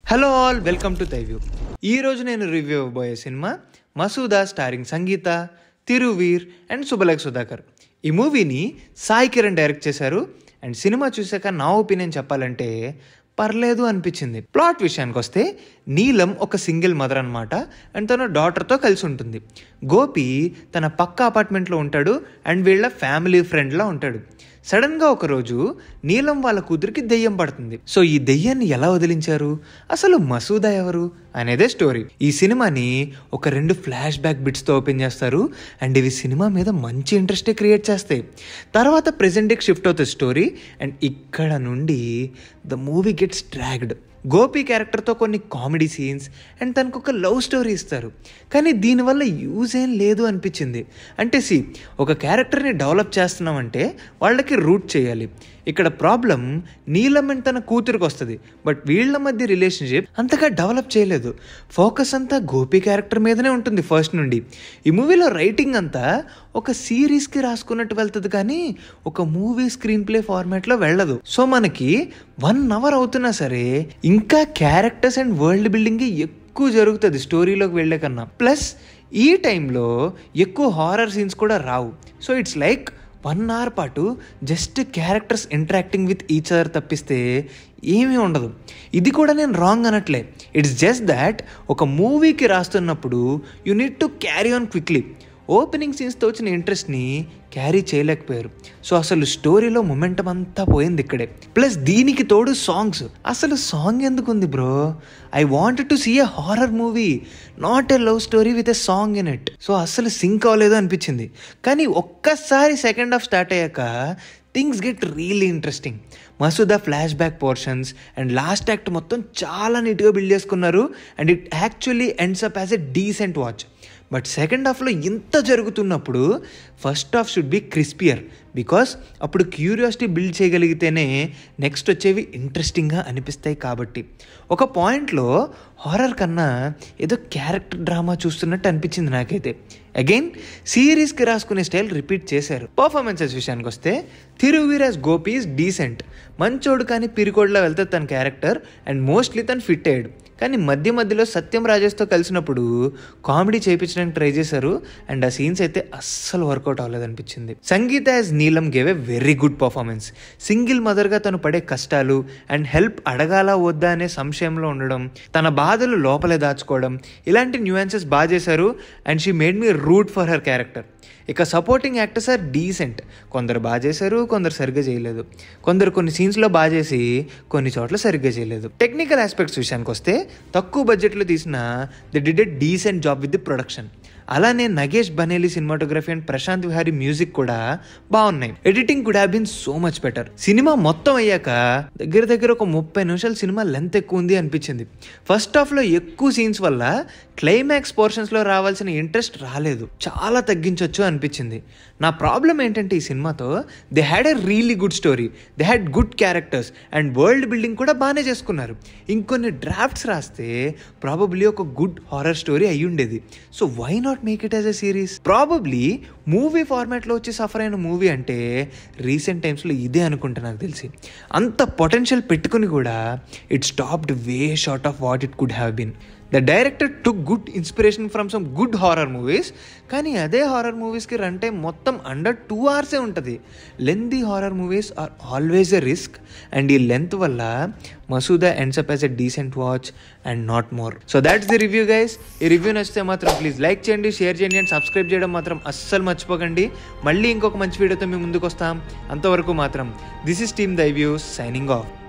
hello all welcome to Thyview ఈ రోజు నేను రివ్యూ ఇవ్వబోయే cinema Masooda starring Sangeetha Thiruveer and Subhalekha Sudhakar ఈ మూవీని సాయి కిరణ్ డైరెక్ట్ చేశారు అండ్ సినిమా చూశాక నా ఒపీనియన్ చెప్పాలంటే పర్లేదు అనిపించింది ప్లాట్ విషయానికి వస్తే నీలం ఒక సింగిల్ మదర్ అనమాట అండ్ తన డాటర్తో కలిసి ఉంటుంది గోపి తన పక్క అపార్ట్మెంట్లో ఉంటాడు అండ్ వీళ్ళ ఫ్యామిలీ ఫ్రెండ్లా ఉంటాడు సడన్గా ఒకరోజు నీలం వాళ్ళ కూతురికి దెయ్యం పడుతుంది సో ఈ దెయ్యాన్ని ఎలా వదిలించారు అసలు మసూదా ఎవరు అనేదే స్టోరీ ఈ సినిమాని ఒక రెండు ఫ్లాష్ బ్యాక్ బిట్స్తో ఓపెన్ చేస్తారు అండ్ ఇవి సినిమా మీద మంచి ఇంట్రెస్టే క్రియేట్ చేస్తాయి తర్వాత ప్రెసెంట్ డేకి షిఫ్ట్ అవుతుంది స్టోరీ అండ్ ఇక్కడ నుండి the movie gets tracked Gopi క్యారెక్టర్తో కొన్ని కామెడీ సీన్స్ అండ్ తనకు ఒక లవ్ స్టోరీ ఇస్తారు కానీ దీనివల్ల యూజ్ ఏం లేదు అనిపించింది అంటే సి ఒక క్యారెక్టర్ని డెవలప్ చేస్తున్నామంటే వాళ్ళకి రూట్ చేయాలి ఇక్కడ ప్రాబ్లం నీలం అండ్ తన కూతురికి వస్తుంది బట్ వీళ్ళ మధ్య రిలేషన్షిప్ అంతగా డెవలప్ చేయలేదు ఫోకస్ అంతా గోపి క్యారెక్టర్ మీదనే ఉంటుంది ఫస్ట్ నుండి ఈ మూవీలో రైటింగ్ అంతా ఒక సిరీస్కి రాసుకున్నట్టు వెళ్తుంది కానీ ఒక మూవీ స్క్రీన్ ప్లే ఫార్మాట్లో వెళ్ళదు సో మనకి వన్ అవర్ అవుతున్నా సరే ఇంకా క్యారెక్టర్స్ అండ్ వరల్డ్ బిల్డింగ్ ఎక్కువ జరుగుతుంది స్టోరీలోకి వెళ్ళే కన్నా ప్లస్ ఈ టైంలో ఎక్కువ హారర్ సీన్స్ కూడా రావు so it's like one hour పాటు just characters interacting with each other తప్పిస్తే ఏమీ ఉండదు ఇది కూడా నేను రాంగ్ అనట్లే ఇట్స్ జస్ట్ దాట్ ఒక మూవీకి రాస్తున్నప్పుడు you need to carry on quickly opening సీన్స్తో వచ్చిన ఇంట్రెస్ట్ని క్యారీ చేయలేకపోయారు సో అసలు స్టోరీలో మొమెంటం అంతా పోయింది ఇక్కడే ప్లస్ దీనికి తోడు సాంగ్స్ అసలు సాంగ్ ఎందుకు ఉంది bro I want to see a horror movie not a love story with a song in it so అసలు సింక్ అవ్వలేదు అనిపించింది కానీ ఒక్కసారి సెకండ్ హాఫ్ స్టార్ట్ అయ్యాక things get really interesting Masooda flash back portions and last act మొత్తం చాలా నీట్గా build చేసుకున్నారు and it actually ends up as a decent watch but second హాఫ్లో ఇంత జరుగుతున్నప్పుడు first half should be crispier because అప్పుడు curiosity build చేయగలిగితేనే నెక్స్ట్ వచ్చేవి ఇంట్రెస్టింగ్గా అనిపిస్తాయి కాబట్టి ఒక పాయింట్లో హారర్ కన్నా ఏదో క్యారెక్టర్ డ్రామా చూస్తున్నట్టు అనిపించింది నాకైతే అగైన్ సిరీస్కి రాసుకునే స్టైల్ రిపీట్ చేశారు పర్ఫార్మెన్సెస్ విషయానికి వస్తే తిరువీరాజ్ గోపి ఈజ్ డీసెంట్ మంచోడు కానీ పిరికోడ్లా వెళ్తే తన క్యారెక్టర్ అండ్ మోస్ట్లీ తను ఫిట్ అయ్యాడు కానీ మధ్య మధ్యలో సత్యం రాజేష్తో కలిసినప్పుడు కామెడీ చేయించడానికి ట్రై చేశారు అండ్ ఆ సీన్స్ అయితే అస్సలు వర్కౌట్ అవ్వలేదు అనిపించింది Sangeetha as Neelam gave a very good performance single మదర్గా తను పడే కష్టాలు అండ్ హెల్ప్ అడగాలా వద్దా అనే సంశయంలో ఉండడం తన బాధలు లోపలే దాచుకోవడం ఇలాంటి న్యూయాన్సెస్ బాగా చేశారు and she made me root for her character ఇక సపోర్టింగ్ యాక్టర్స్ ఆర్ డీసెంట్ కొందరు బాగా చేశారు కొందరు సరిగ్గా చేయలేదు కొందరు కొన్ని సీన్స్లో బాగా చేసి కొన్ని చోట్ల సరిగ్గా చేయలేదు టెక్నికల్ ఆస్పెక్ట్స్ విషయానికి వస్తే తక్కువ బడ్జెట్లో తీసిన they did a decent job with the production అలానే Nagesh Banell cinematography and Prashanth Vihari music కూడా బాగున్నాయి editing could have been so much better cinema మొత్తం అయ్యాక దగ్గర దగ్గర ఒక ముప్పై నిమిషాల సినిమా లెంత్ ఎక్కువ ఉంది అనిపించింది ఫస్ట్ హాఫ్లో ఎక్కువ సీన్స్ వల్ల క్లైమాక్స్ పోర్షన్స్లో రావాల్సిన ఇంట్రెస్ట్ రాలేదు చాలా తగ్గించవచ్చు అనిపించింది నా ప్రాబ్లం ఏంటంటే ఈ సినిమాతో they had a really good story they had good characters and world building కూడా బాగానే చేసుకున్నారు ఇంకొన్ని డ్రాఫ్ట్స్ రాస్తే ప్రాబబ్లీ ఒక గుడ్ హారర్ స్టోరీ అయి ఉండేది so why not make it as a series probably movie ఫార్మాట్లో వచ్చి సఫర్ అయిన మూవీ అంటే రీసెంట్ టైమ్స్లో ఇదే అనుకుంటా నాకు తెలిసి అంత పొటెన్షియల్ పెట్టుకుని కూడా it stopped way short of what it could have been the director took good inspiration from some good horror movies కానీ అదే హారర్ మూవీస్కి రన్ టైం మొత్తం అండర్ టూ అవర్సే ఉంటుంది lengthy horror movies are always a risk and ఈ length వల్ల Masooda ends up as a decent watch and not more so that's the review guys ఈ review నచ్చితే మాత్రం ప్లీజ్ లైక్ చేయండి షేర్ చేయండి అండ్ సబ్స్క్రైబ్ చేయడం మాత్రం అస్సలు మర్చిపోకండి మళ్ళీ ఇంకొక మంచి వీడియోతో మేము ముందుకు వస్తాం అంతవరకు మాత్రం this is team Thyview signing of